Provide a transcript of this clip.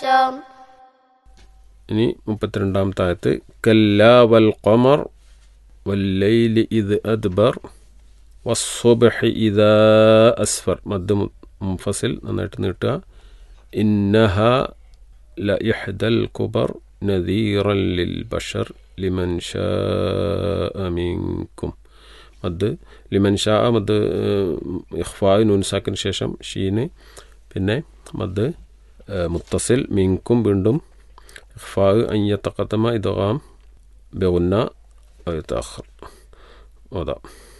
الشر ഇനി മുപ്പത്തിരണ്ടാമത്തെ ആയത്ത് കല്ലാ വൽ ഖമർ വല്ലൈലി ഇത് അദ്ബർ വസ്സുബ്ഹി ഇദാ അസ്ഫർ മദ് മു- മുൻഫസിൽ നന്നായിട്ട് നീട്ടുക ഇന്നഹ ല ഇഹ്ദൽ കുബർ നദീറൻ ലിൽ ബഷർ ലിമൻ ഷാ മിൻകും മദ് ലിമൻ ഷാ മദ് ഇഖ്ഫാ നൂൻസാക്കിന് ശേഷം ഷീന് പിന്നെ മദ് ഏഹ്, മുത്തസിൽ മിൻകും വീണ്ടും إخفاء أن يتقدم إدغام بغنى أو يتأخر وضع